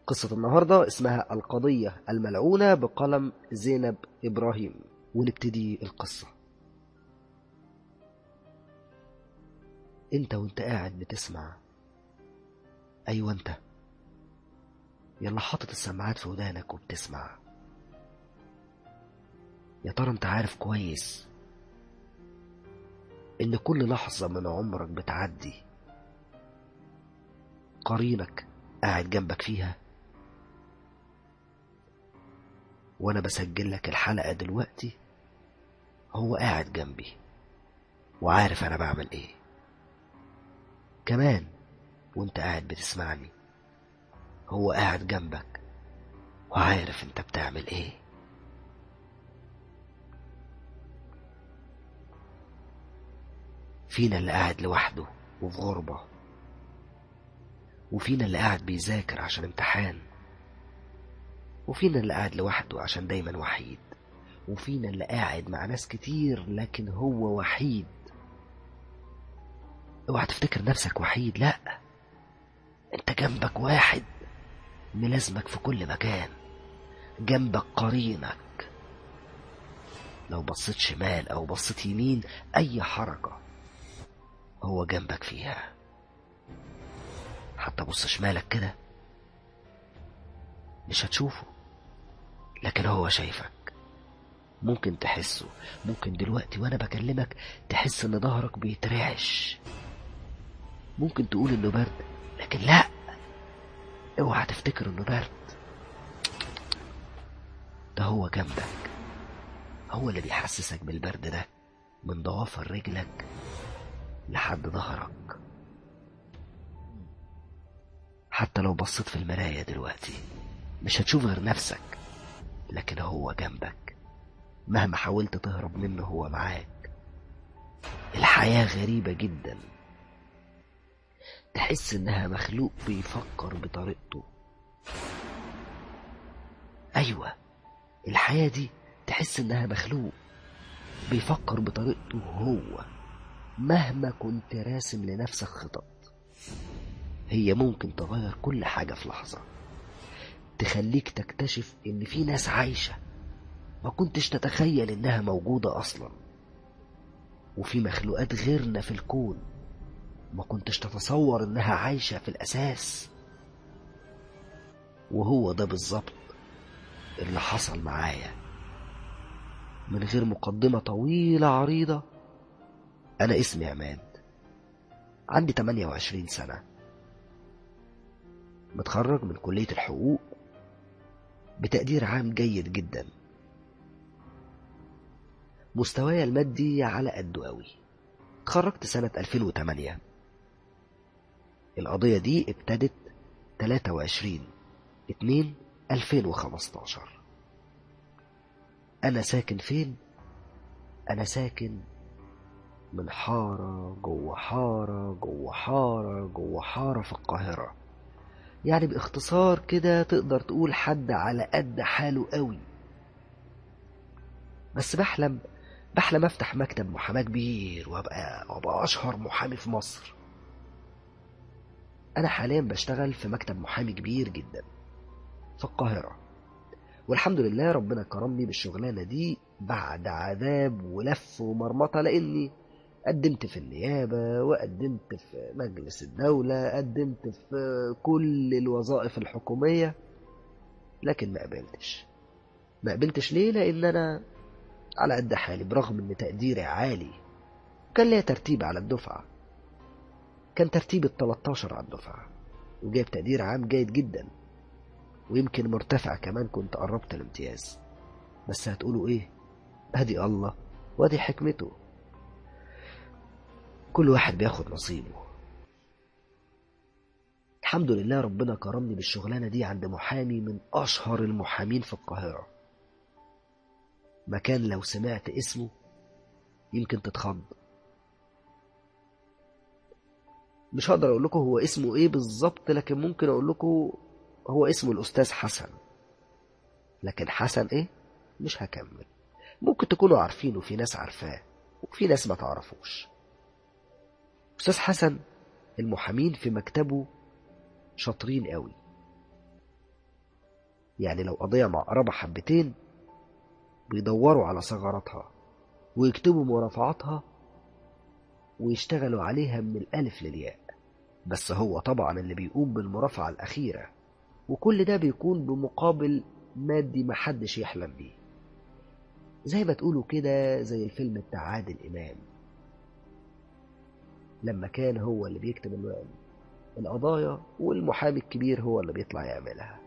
قصة النهاردة اسمها القضية الملعونة بقلم زينب إبراهيم ونبتدي القصة انت وانت قاعد بتسمع ايوه انت يلا حاطط السماعات في ودانك وبتسمع يا ترى انت عارف كويس ان كل لحظة من عمرك بتعدي قرينك قاعد جنبك فيها وانا بسجل لك الحلقة دلوقتي هو قاعد جنبي وعارف انا بعمل ايه كمان وانت قاعد بتسمعني هو قاعد جنبك وعارف انت بتعمل ايه فينا اللي قاعد لوحده وفي غربة وفينا اللي قاعد بيذاكر عشان امتحان وفينا اللي قاعد لوحده عشان دايما وحيد وفينا اللي قاعد مع ناس كتير لكن هو وحيد اوعى تفتكر نفسك وحيد لا انت جنبك واحد ملازمك في كل مكان جنبك قرينك لو بصيت شمال او بصيت يمين اي حركة هو جنبك فيها حتى بص شمالك كده مش هتشوفه لكن هو شايفك ممكن تحسه ممكن دلوقتي وانا بكلمك تحس ان ظهرك بيترعش ممكن تقول انه برد لكن لا اوعى تفتكر انه برد ده هو جنبك هو اللي بيحسسك بالبرد ده من ضوافر رجلك لحد ظهرك حتى لو بصيت في المراية دلوقتي مش هتشوف غير نفسك لكن هو جنبك مهما حاولت تهرب منه هو معاك الحياة غريبة جدا تحس انها مخلوق بيفكر بطريقته ايوه الحياة دي تحس انها مخلوق بيفكر بطريقته هو مهما كنت راسم لنفسك خطط هي ممكن تغير كل حاجة في لحظة تخليك تكتشف ان في ناس عايشة ما كنتش تتخيل انها موجودة اصلا وفي مخلوقات غيرنا في الكون ما كنتش تتصور انها عايشة في الاساس وهو ده بالظبط اللي حصل معايا من غير مقدمة طويلة عريضة أنا اسمي عماد عندي 28 سنة متخرج من كلية الحقوق بتقدير عام جيد جدا مستواي المادي على قده قوي اتخرجت سنة 2008 القضية دي ابتدت 23 2 2015 أنا ساكن فين؟ أنا ساكن من حارة جوه حارة جوه حارة جوه حارة في القاهرة يعني باختصار كده تقدر تقول حد على قد حاله قوي بس بحلم بحلم افتح مكتب محاماة كبير وابقى وابقى اشهر محامي في مصر انا حاليا بشتغل في مكتب محامي كبير جدا في القاهرة والحمد لله ربنا كرمني بالشغلانة دي بعد عذاب ولف ومرمطة لاني قدمت في النيابة وقدمت في مجلس الدولة قدمت في كل الوظائف الحكومية لكن ما قبلتش ما قبلتش ليه لان انا على قد حالي برغم ان تقديري عالي كان ليا ترتيب على الدفعة كان ترتيب ال 13 على الدفعة وجايب تقدير عام جيد جدا ويمكن مرتفع كمان كنت قربت الامتياز بس هتقولوا ايه ادي الله وادي حكمته كل واحد بياخد نصيبه الحمد لله ربنا كرمني بالشغلانة دي عند محامي من أشهر المحامين في القاهرة مكان لو سمعت اسمه يمكن تتخض مش هقدر اقول لكم هو اسمه ايه بالظبط لكن ممكن اقول لكم هو اسمه الاستاذ حسن لكن حسن ايه مش هكمل ممكن تكونوا عارفينه في ناس عارفاه وفي ناس ما تعرفوش استاذ حسن المحامين في مكتبه شاطرين قوي يعني لو قضية معقربة حبتين بيدوروا على ثغراتها ويكتبوا مرافعاتها ويشتغلوا عليها من الألف للياء بس هو طبعا اللي بيقوم بالمرافعة الأخيرة وكل ده بيكون بمقابل مادي محدش يحلم بيه زي ما تقولوا كده زي الفيلم بتاع عادل إمام لما كان هو اللي بيكتب القضايا والمحامي الكبير هو اللي بيطلع يعملها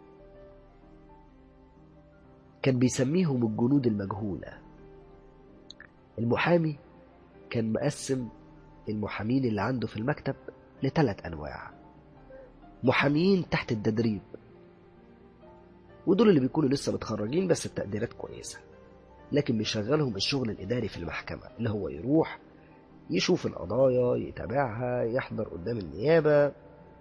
كان بيسميهم الجنود المجهولة المحامي كان مقسم المحامين اللي عنده في المكتب لثلاث أنواع محامين تحت التدريب ودول اللي بيكونوا لسه متخرجين بس التقديرات كويسة لكن بيشغلهم الشغل الإداري في المحكمة اللي هو يروح يشوف القضايا يتابعها يحضر قدام النيابة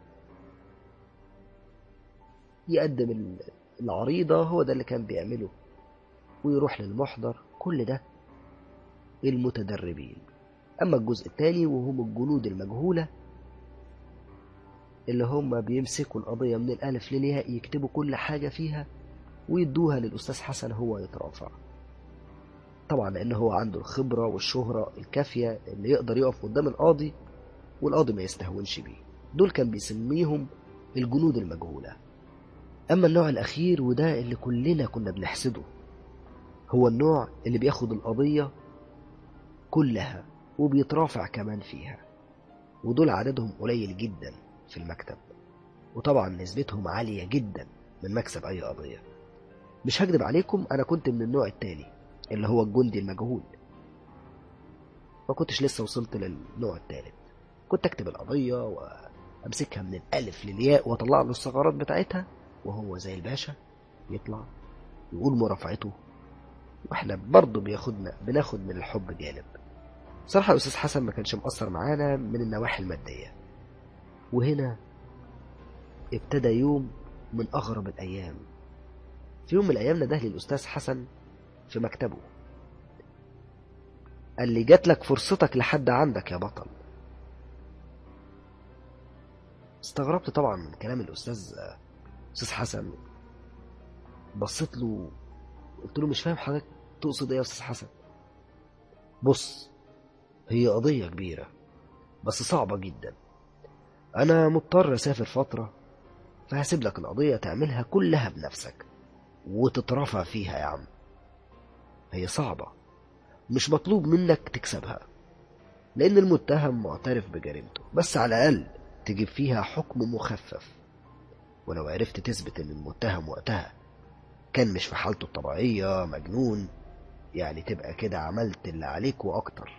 يقدم العريضة هو ده اللي كان بيعمله ويروح للمحضر كل ده المتدربين أما الجزء الثاني وهم الجنود المجهولة اللي هم بيمسكوا القضية من الألف للياء يكتبوا كل حاجة فيها ويدوها للأستاذ حسن هو يترافع طبعا لأن هو عنده الخبرة والشهرة الكافية اللي يقدر يقف قدام القاضي والقاضي ما يستهونش بيه دول كان بيسميهم الجنود المجهولة أما النوع الأخير وده اللي كلنا كنا بنحسده هو النوع اللي بياخد القضية كلها وبيترافع كمان فيها ودول عددهم قليل جدا في المكتب وطبعا نسبتهم عالية جدا من مكسب أي قضية مش هكذب عليكم أنا كنت من النوع التاني اللي هو الجندي المجهول ما كنتش لسه وصلت للنوع التالت كنت أكتب القضية وأمسكها من الألف للياء وأطلع له الثغرات بتاعتها وهو زي الباشا يطلع يقول مرافعته واحنا برضه بياخدنا بناخد من الحب جانب صراحة الأستاذ حسن ما كانش مقصر معانا من النواحي المادية وهنا ابتدى يوم من أغرب الأيام في يوم من الأيام نده لي الأستاذ حسن في مكتبه قال لي جات لك فرصتك لحد عندك يا بطل استغربت طبعا من كلام الأستاذ أستاذ حسن بصيت له قلت له مش فاهم حضرتك تقصد ايه يا أستاذ حسن بص هي قضية كبيرة بس صعبة جدا أنا مضطر أسافر فترة فهسيب لك القضية تعملها كلها بنفسك وتترفع فيها يا عم هي صعبة مش مطلوب منك تكسبها لأن المتهم معترف بجريمته بس على الأقل تجيب فيها حكم مخفف ولو عرفت تثبت إن المتهم وقتها كان مش في حالته الطبيعية مجنون يعني تبقى كده عملت اللي عليك وأكتر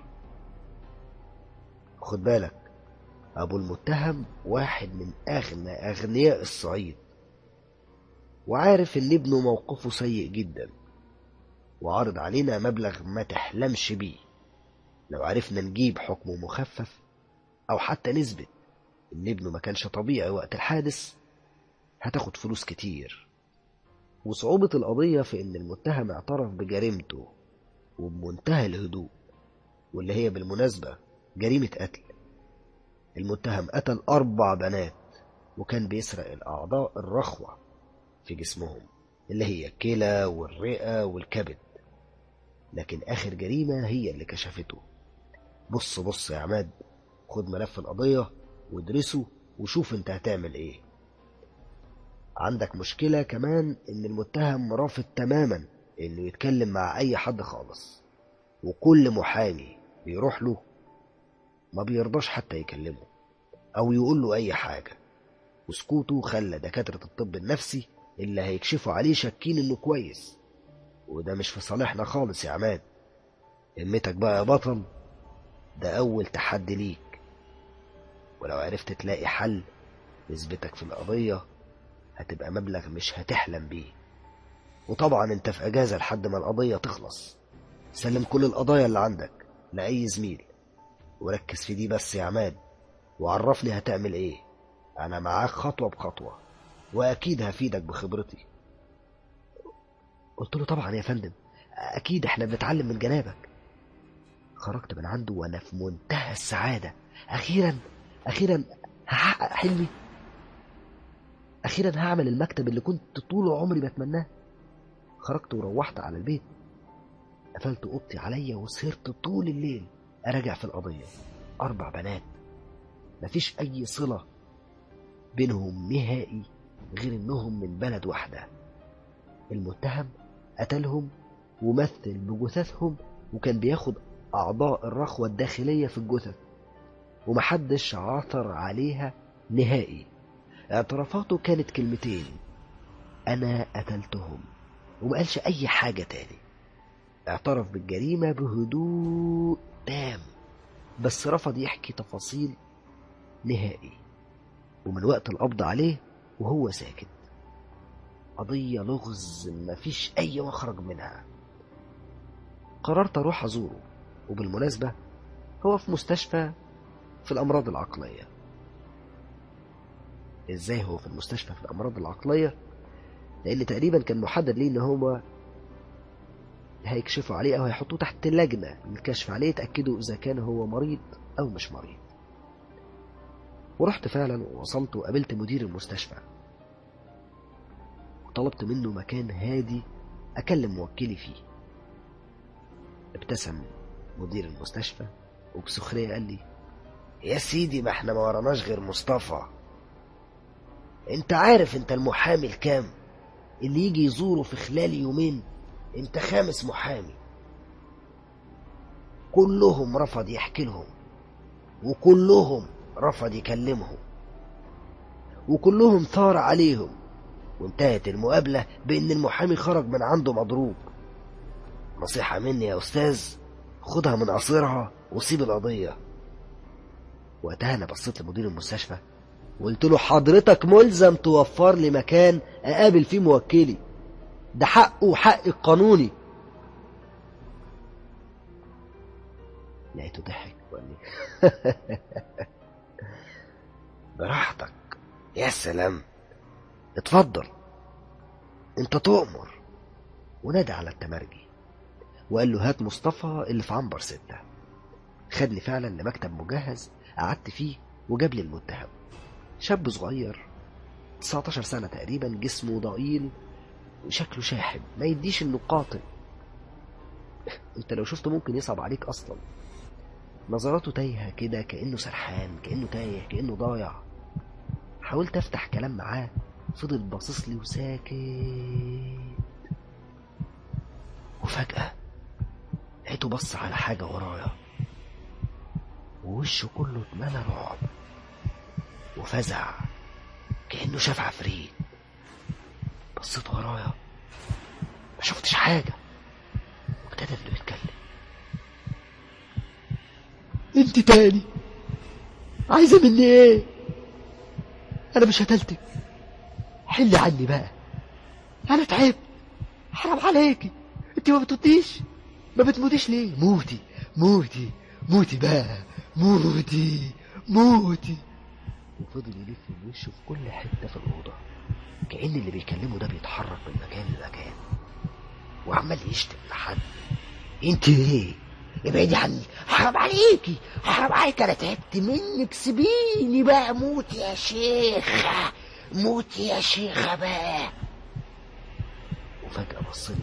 خد بالك أبو المتهم واحد من أغنى أغنياء الصعيد وعارف إن ابنه موقفه سيء جدا وعرض علينا مبلغ ما تحلمش بيه لو عرفنا نجيب حكم مخفف أو حتى نثبت إن ابنه ما كانش طبيعي وقت الحادث هتاخد فلوس كتير وصعوبة القضية في إن المتهم اعترف بجريمته وبمنتهى الهدوء واللي هي بالمناسبة جريمة قتل المتهم قتل أربع بنات وكان بيسرق الأعضاء الرخوة في جسمهم اللي هي الكلى والرئة والكبد لكن آخر جريمة هي اللي كشفته بص بص يا عماد خد ملف القضية وادرسه وشوف انت هتعمل ايه عندك مشكلة كمان ان المتهم رافض تماما انه يتكلم مع اي حد خالص وكل محامي بيروح له ما بيرضاش حتى يكلمه او يقول له اي حاجة وسكوته خلى دكاترة الطب النفسي اللي هيكشفوا عليه شاكين انه كويس وده مش في صالحنا خالص يا عماد همتك بقى يا بطل ده اول تحدي ليك ولو عرفت تلاقي حل يثبتك في القضية هتبقى مبلغ مش هتحلم بيه وطبعا انت في اجازة لحد ما القضية تخلص سلم كل القضايا اللي عندك لأي زميل وركز في دي بس يا عماد وعرفني هتعمل ايه انا معاك خطوة بخطوة واكيد هفيدك بخبرتي قلت له طبعا يا فندم اكيد احنا بنتعلم من جنابك خرجت من عنده وانا في منتهى السعادة اخيرا اخيرا هحقق حلمي أخيرا هعمل المكتب اللي كنت طول عمري بتمناه خرجت وروحت على البيت قفلت اوضتي عليا وسهرت طول الليل اراجع في القضيه اربع بنات مفيش اي صله بينهم نهائي غير انهم من بلد واحده المتهم قتلهم ومثل بجثثهم وكان بياخد اعضاء الرخوه الداخليه في الجثث ومحدش عثر عليها نهائي اعترافاته كانت كلمتين انا قتلتهم ومقالش اي حاجه تاني اعترف بالجريمة بهدوء تام بس رفض يحكي تفاصيل نهائي ومن وقت القبض عليه وهو ساكت قضية لغز مفيش أي مخرج منها قررت أروح أزوره وبالمناسبة هو في مستشفى في الأمراض العقلية إزاي هو في المستشفى في الأمراض العقلية لأن تقريبا كان محدد ليه إن هو هيكشفوا عليه أو هيحطوه تحت لجنة للكشف عليه يتأكدوا إذا كان هو مريض أو مش مريض ورحت فعلا ووصلت وقابلت مدير المستشفى وطلبت منه مكان هادي أكلم موكلي فيه ابتسم مدير المستشفى وبسخرية قال لي يا سيدي ما احنا ما وراناش غير مصطفى انت عارف انت المحامي الكام اللي يجي يزوره في خلال يومين انت خامس محامي كلهم رفض يحكي لهم وكلهم رفض يكلمهم وكلهم ثار عليهم وانتهت المقابلة بأن المحامي خرج من عنده مضروب نصيحة مني يا أستاذ خدها من قصيرها وسيب القضية وقتها أنا بصيت لمدير المستشفى وقلت له حضرتك ملزم توفر لي مكان أقابل فيه موكلي ده حقه وحق القانوني لقيته ضحك وقال لي براحتك يا سلام اتفضل انت تؤمر ونادى على التمرجي وقال له هات مصطفى اللي في عنبر ستة خدني فعلا لمكتب مجهز قعدت فيه وجاب لي المتهم شاب صغير 19 سنة تقريبا جسمه ضئيل وشكله شاحب ما يديش انه قاتل انت لو شفته ممكن يصعب عليك اصلا نظراته تايهة كده كأنه سرحان كأنه تايه كأنه ضايع حاولت افتح كلام معاه فضل باصص لي وساكت وفجأة لقيته بص على حاجة ورايا ووشه كله اتملى رعب وفزع كأنه شاف عفريت بصيت ورايا ما شفتش حاجة وابتدى انه يتكلم انت تاني عايزة مني ايه انا مش قتلتك حلي عني بقى انا تعبت حرام عليكي انت ما بتموتيش ما بتموتيش ليه موتي موتي موتي بقى موتي موتي وفضل يلف بوشه في كل حتة في الأوضة كأن اللي بيكلمه ده بيتحرك من مكان لمكان وعمال يشتم لحد انت ايه ابعدي عني حرام عليكي حرام عليك انا تعبت منك سيبيني بقى موت يا شيخة موت يا شيخة بقى وفجأة بصلي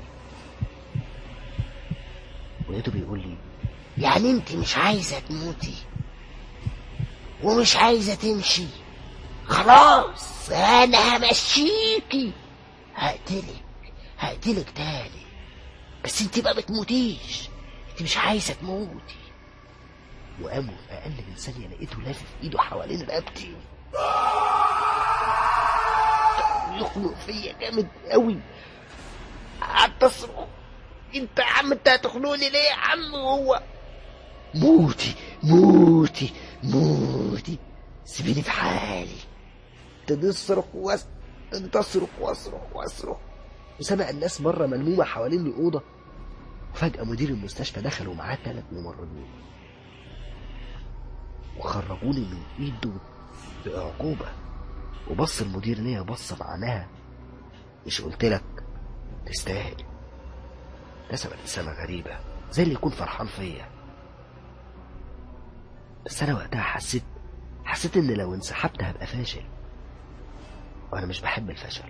ولقيته بيقول لي يعني انت مش عايزة تموتي ومش عايزة تمشي خلاص انا همشيكي هقتلك هقتلك تاني بس انت بقى بتموتيش انت مش عايزة تموتي وقام في اقل من ثانية لقيته لافف ايده حوالين رقبتي يخنق فيا جامد قوي قعدت اصرخ انت يا عم انت هتخنقني ليه يا عم وهو موتي موتي موتي سيبيني في حالي ابتديت اصرخ واس ابتديت اصرخ واصرخ واصرخ وسمع الناس بره ملمومه حوالين الاوضه وفجاه مدير المستشفى دخل ومعاه ثلاث ممرضين وخرجوني من ايده باعجوبه وبص المدير ليا بصه معناها مش قلت لك تستاهل ابتسم ابتسامه غريبه زي اللي يكون فرحان فيا بس انا وقتها حسيت حسيت ان لو انسحبت هبقى فاشل وأنا مش بحب الفشل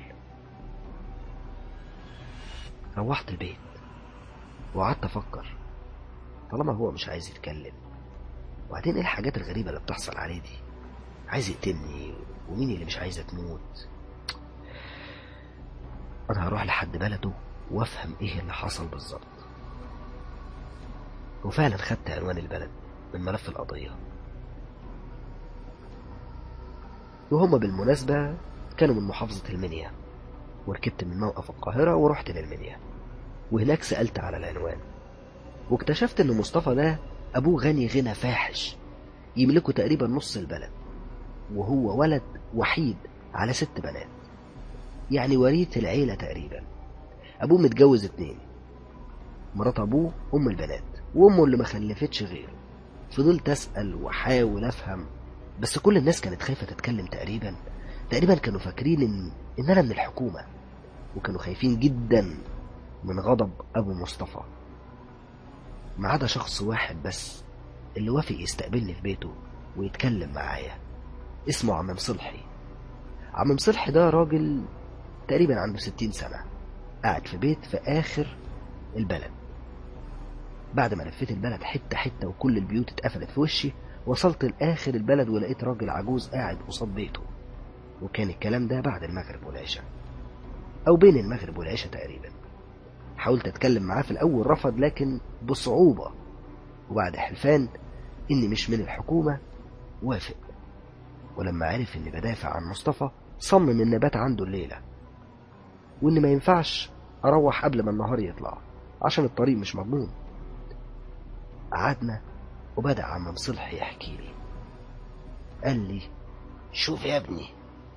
روحت البيت وقعدت أفكر طالما هو مش عايز يتكلم وبعدين ايه الحاجات الغريبة اللي بتحصل عليه دي عايز يقتلني ومين اللي مش عايزة تموت أنا هروح لحد بلده وأفهم إيه اللي حصل بالظبط وفعلا خدت عنوان البلد من ملف القضية وهم بالمناسبة كانوا من محافظة المنيا وركبت من موقف القاهرة ورحت للمنيا وهناك سألت على العنوان واكتشفت ان مصطفى ده ابوه غني غنى فاحش يملكه تقريبا نص البلد وهو ولد وحيد على ست بنات يعني وريث العيلة تقريبا ابوه متجوز اتنين مرات ابوه ام البنات وامه اللي ما خلفتش غيره فضلت اسال واحاول افهم بس كل الناس كانت خايفه تتكلم تقريبا تقريبا كانوا فاكرين ان ان انا من الحكومه وكانوا خايفين جدا من غضب ابو مصطفى ما عدا شخص واحد بس اللي وافق يستقبلني في بيته ويتكلم معايا اسمه عم مصلحي عم مصلحي ده راجل تقريبا عنده ستين سنة قاعد في بيت في آخر البلد بعد ما لفيت البلد حتة حتة وكل البيوت اتقفلت في وشي وصلت لآخر البلد ولقيت راجل عجوز قاعد قصاد بيته وكان الكلام ده بعد المغرب والعشاء أو بين المغرب والعشاء تقريبا حاولت أتكلم معاه في الأول رفض لكن بصعوبة وبعد حلفان إني مش من الحكومة وافق ولما عرف إني بدافع عن مصطفى صمم إن بات عنده الليلة وإن ما ينفعش أروح قبل ما النهار يطلع عشان الطريق مش مضمون قعدنا وبدأ عم مصلح يحكي لي قال لي شوف يا ابني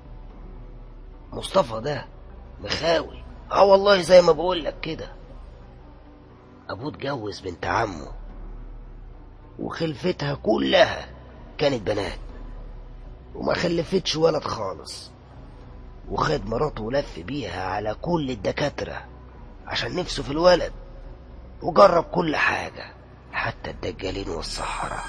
مصطفى ده مخاوي اه والله زي ما بقول لك كده ابوه اتجوز بنت عمه وخلفتها كلها كانت بنات وما خلفتش ولد خالص وخد مراته ولف بيها على كل الدكاترة عشان نفسه في الولد وجرب كل حاجة حتى الدجالين والصحراء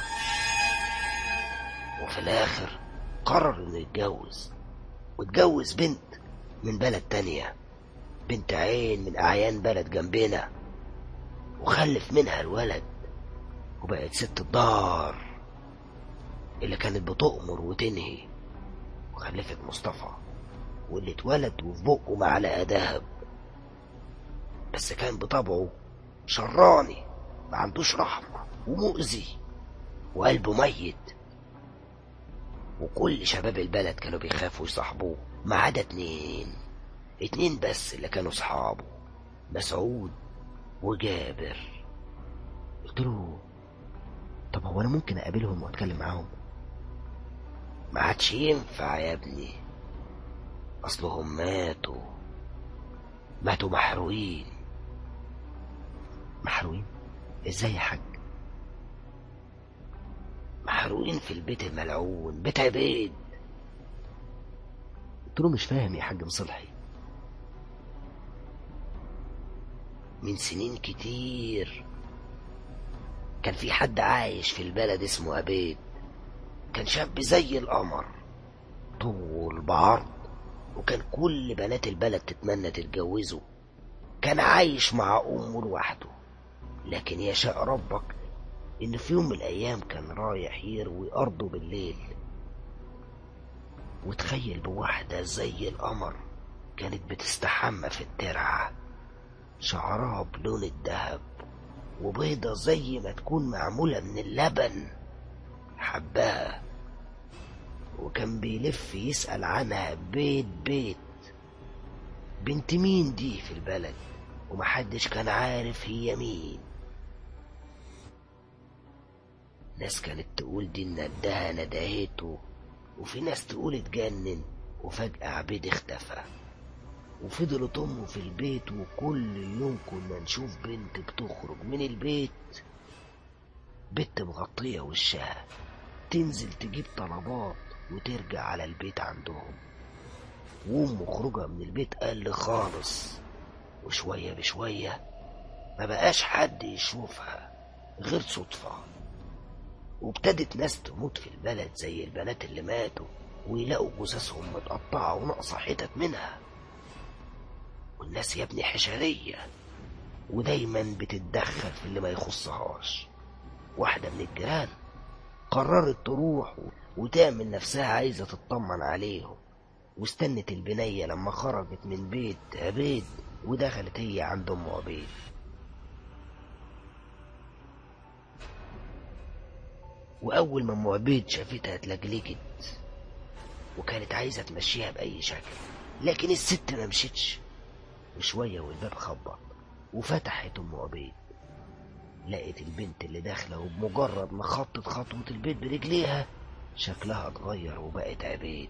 وفي الآخر قرر إنه يتجوز واتجوز بنت من بلد تانية بنت عين من أعيان بلد جنبنا وخلف منها الولد وبقت ست الدار اللي كانت بتؤمر وتنهي وخلفت مصطفى واللي اتولد وفي بقه معلقة دهب بس كان بطبعه شراني ما عندوش رحمة ومؤذي وقلبه ميت وكل شباب البلد كانوا بيخافوا يصاحبوه ما عدا اتنين اتنين بس اللي كانوا صحابه مسعود وجابر قلت له طب هو أنا ممكن أقابلهم وأتكلم معاهم ما عادش ينفع يا ابني اصلهم ماتوا ماتوا محروقين محروقين ازاي يا حاج محروقين في البيت الملعون بيت عبيد قلت له مش فاهم يا حاج مصلحي من سنين كتير كان في حد عايش في البلد اسمه عبيد كان شاب زي القمر طول بعرض وكان كل بنات البلد تتمنى تتجوزه كان عايش مع أمه لوحده لكن يشاء ربك إن في يوم من الأيام كان رايح يروي أرضه بالليل وتخيل بواحدة زي القمر كانت بتستحمى في الترعة شعرها بلون الذهب وبيضة زي ما تكون معمولة من اللبن حبها وكان بيلف يسأل عنها بيت بيت بنت مين دي في البلد ومحدش كان عارف هي مين ناس كانت تقول دي ندها ندهته وفي ناس تقول اتجنن وفجأة عبيد اختفى وفضلت أمه في البيت وكل يوم كنا نشوف بنت بتخرج من البيت بنت مغطية وشها تنزل تجيب طلبات وترجع على البيت عندهم وأم خروجها من البيت قل خالص وشوية بشوية ما بقاش حد يشوفها غير صدفة وابتدت ناس تموت في البلد زي البنات اللي ماتوا ويلاقوا جثثهم متقطعة وناقصة حتت منها والناس يا ابني حشرية ودايما بتتدخل في اللي ما يخصهاش واحدة من الجيران قررت تروح وتعمل نفسها عايزة تطمن عليهم واستنت البنية لما خرجت من بيت عبيد ودخلت هي عند أم عبيد وأول ما أم عبيد شافتها اتلجلجت وكانت عايزة تمشيها بأي شكل لكن الست ما مشيتش وشوية والباب خبط وفتحت أم عبيد لقيت البنت اللي داخلة وبمجرد ما خطت خطوة البيت برجليها شكلها اتغير وبقت عبيد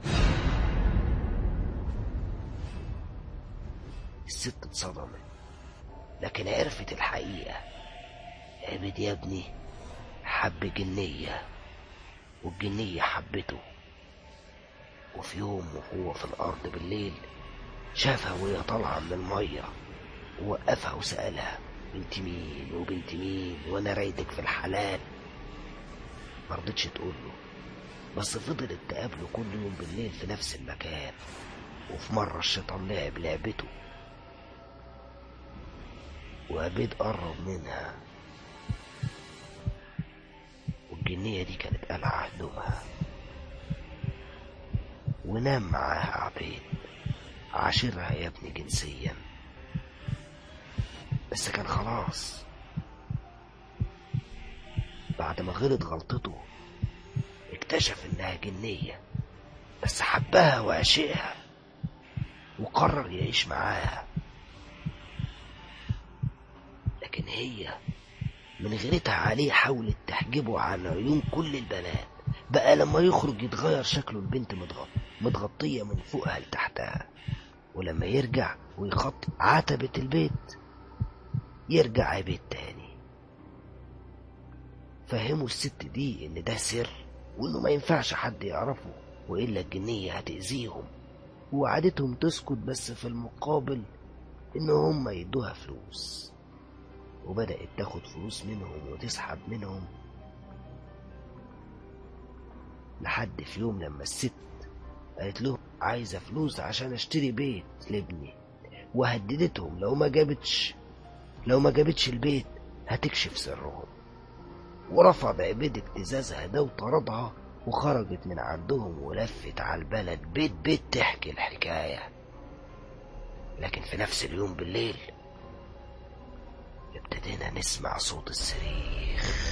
الست اتصدمت لكن عرفت الحقيقة عبيد يا ابني حب جنية والجنية حبته وفي يوم وهو في الأرض بالليل شافها وهي طالعة من المية ووقفها وسألها بنت مين وبنت مين وانا رايدك في الحلال مرضتش تقول له بس فضلت تقابله كل يوم بالليل في نفس المكان وفي مرة الشيطان لعب لعبته وعبيد قرب منها والجنية دي كانت قلعة هدومها ونام معاها عبيد عاشرها يا ابني جنسيا بس كان خلاص بعد ما غلط غلطته اكتشف انها جنية بس حبها وعشقها وقرر يعيش معاها لكن هي من غيرتها عليه حاولت تحجبه عن عيون كل البنات بقى لما يخرج يتغير شكله البنت متغطية متغطية من فوقها لتحتها ولما يرجع ويخط عتبة البيت يرجع عبيد تاني فهموا الست دي ان ده سر وانه ما ينفعش حد يعرفه والا الجنية هتأذيهم وعادتهم تسكت بس في المقابل ان هم يدوها فلوس وبدأت تاخد فلوس منهم وتسحب منهم لحد في يوم لما الست قالت له عايزة فلوس عشان اشتري بيت لابني وهددتهم لو ما جابتش لو ما جابتش البيت هتكشف سرهم ورفض عبيد ابتزازها ده وطردها وخرجت من عندهم ولفت على البلد بيت بيت تحكي الحكاية لكن في نفس اليوم بالليل ابتدينا نسمع صوت الصريخ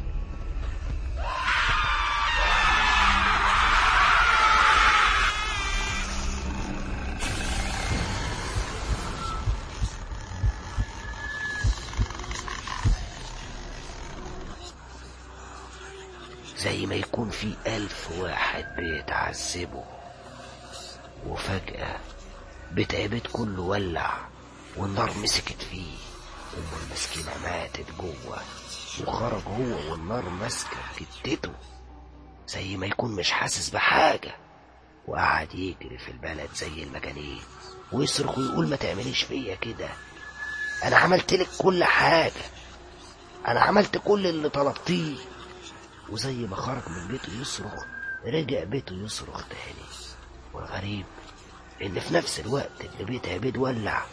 زي ما يكون في ألف واحد بيتعذبوا وفجأة بيت عبيد كله ولع والنار مسكت فيه أم المسكينة ماتت جوه وخرج هو والنار ماسكة في كتته زي ما يكون مش حاسس بحاجة وقعد يجري في البلد زي المجانين ويصرخ ويقول ما تعمليش فيا كده أنا عملت لك كل حاجة أنا عملت كل اللي طلبتيه وزي ما خرج من بيته يصرخ رجع بيته يصرخ تاني والغريب ان في نفس الوقت اللي بيت عبيد ولع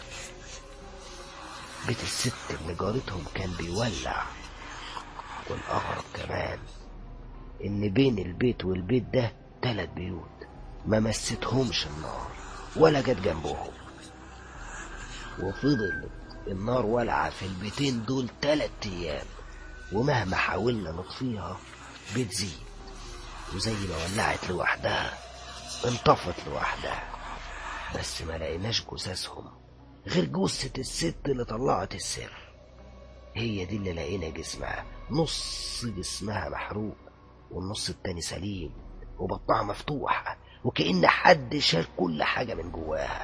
بيت الست اللي جارتهم كان بيولع والاغرب كمان ان بين البيت والبيت ده تلات بيوت ما مستهمش النار ولا جت جنبهم وفضلت النار والعة في البيتين دول تلات ايام ومهما حاولنا نطفيها بتزيد وزي ما ولعت لوحدها انطفت لوحدها بس ما لقيناش جثثهم غير جثة الست اللي طلعت السر هي دي اللي لقينا جسمها نص جسمها محروق والنص التاني سليم وبطنها مفتوح وكأن حد شال كل حاجة من جواها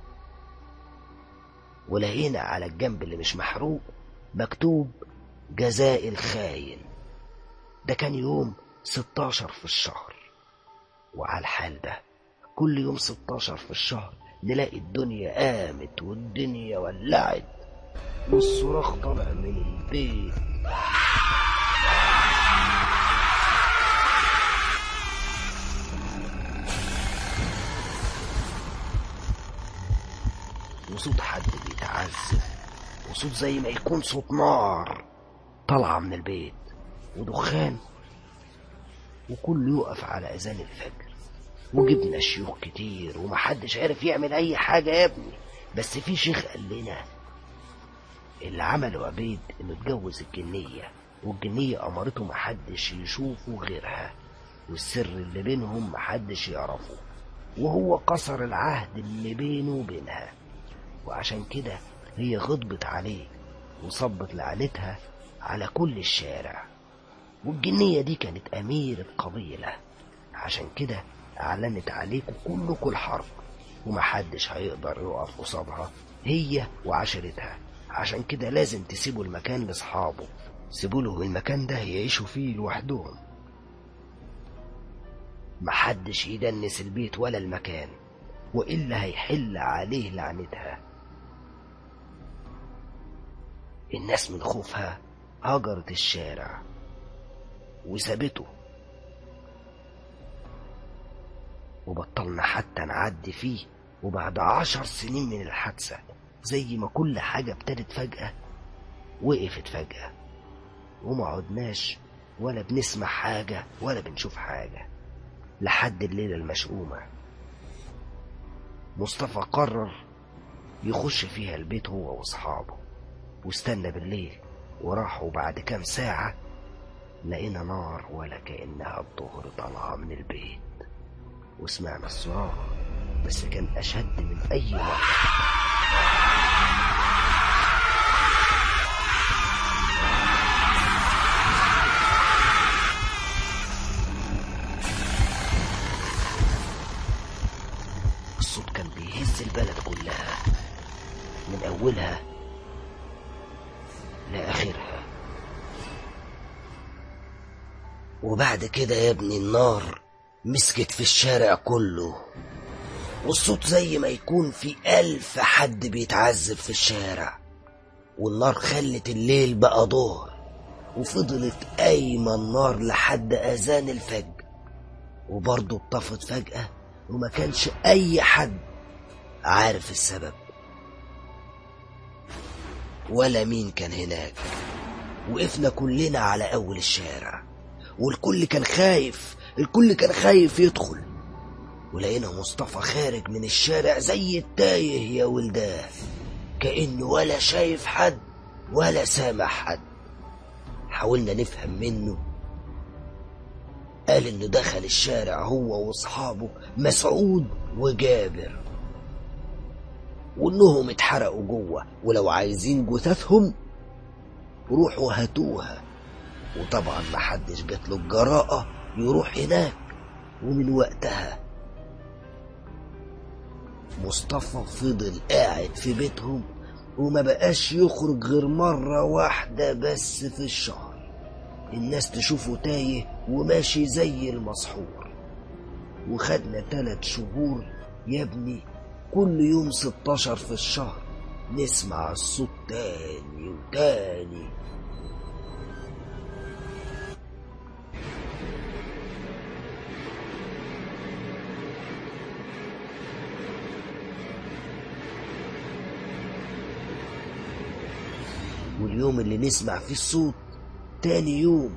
ولقينا على الجنب اللي مش محروق مكتوب جزاء الخاين ده كان يوم 16 في الشهر وعلى الحال ده كل يوم 16 في الشهر نلاقي الدنيا قامت والدنيا ولعت والصراخ طالع من البيت وصوت حد بيتعذب وصوت زي ما يكون صوت نار طالعة من البيت ودخان وكله يقف على أذان الفجر وجبنا شيوخ كتير ومحدش عارف يعمل أي حاجة يا ابني بس في شيخ قال لنا اللي عمله عبيد إنه اتجوز الجنية والجنية أمرته محدش يشوفه غيرها والسر اللي بينهم محدش يعرفه وهو كسر العهد اللي بينه وبينها وعشان كده هي غضبت عليه وصبت لعنتها على كل الشارع والجنية دي كانت أميرة قبيلة عشان كده أعلنت عليكم كلكم الحرب ومحدش هيقدر يقف قصادها هي وعشيرتها عشان كده لازم تسيبوا المكان لأصحابه سيبوا له المكان ده يعيشوا فيه لوحدهم محدش يدنس البيت ولا المكان وإلا هيحل عليه لعنتها الناس من خوفها هجرت الشارع وسابته وبطلنا حتى نعدي فيه وبعد عشر سنين من الحادثة زي ما كل حاجة ابتدت فجأة وقفت فجأة وما عدناش ولا بنسمع حاجة ولا بنشوف حاجة لحد الليلة المشؤومة مصطفى قرر يخش فيها البيت هو واصحابه واستنى بالليل وراحوا بعد كام ساعة لقينا نار ولا كأنها الظهر طالعة من البيت وسمعنا الصراخ بس كان أشد من أي مرة الصوت كان بيهز البلد كلها من أولها لآخرها وبعد كده يا ابني النار مسكت في الشارع كله والصوت زي ما يكون في ألف حد بيتعذب في الشارع والنار خلت الليل بقى ظهر وفضلت قايمة النار لحد أذان الفجر وبرضه اتطفت فجأة وما كانش أي حد عارف السبب ولا مين كان هناك وقفنا كلنا على أول الشارع والكل كان خايف الكل كان خايف يدخل ولقينا مصطفى خارج من الشارع زي التايه يا ولداه كأنه ولا شايف حد ولا سامع حد حاولنا نفهم منه قال انه دخل الشارع هو واصحابه مسعود وجابر وانهم اتحرقوا جوه ولو عايزين جثثهم روحوا هاتوها وطبعا محدش جات له الجراءة يروح هناك ومن وقتها مصطفى فضل قاعد في بيتهم وما بقاش يخرج غير مرة واحدة بس في الشهر الناس تشوفه تايه وماشي زي المسحور وخدنا تلات شهور يا ابني كل يوم ستاشر في الشهر نسمع الصوت تاني وتاني واليوم اللي نسمع فيه الصوت تاني يوم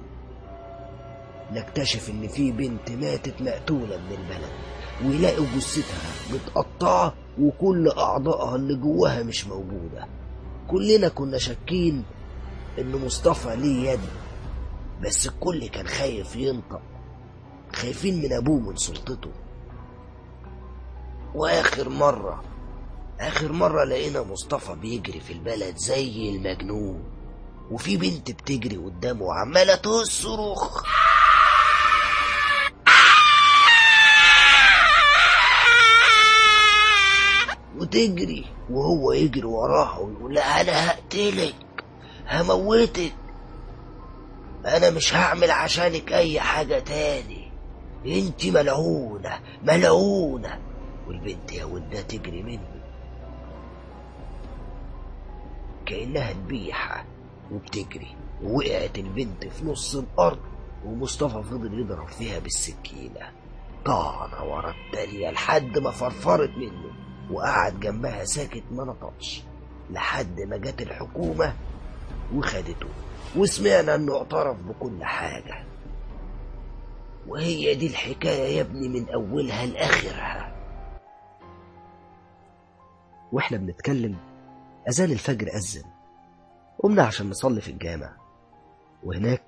نكتشف ان في بنت ماتت مقتولة من البلد ويلاقوا جثتها متقطعة وكل أعضائها اللي جواها مش موجودة كلنا كنا شاكين إن مصطفى ليه يد بس الكل كان خايف ينطق خايفين من أبوه من سلطته وآخر مرة آخر مرة لقينا مصطفى بيجري في البلد زي المجنون وفي بنت بتجري قدامه وعمالة تصرخ وتجري وهو يجري وراها ويقول لها انا هقتلك هموتك انا مش هعمل عشانك اي حاجة تاني انت ملعونة ملعونة والبنت يا ولدها تجري منه كأنها ذبيحة وبتجري ووقعت البنت في نص الأرض ومصطفى فضل يضرب فيها بالسكينة طعنة ورا التانية لحد ما فرفرت منه وقعد جنبها ساكت ما نطقش لحد ما جت الحكومة وخدته وسمعنا انه اعترف بكل حاجة وهي دي الحكاية يا ابني من أولها لآخرها واحنا بنتكلم أذان الفجر أذن قمنا عشان نصلي في الجامع وهناك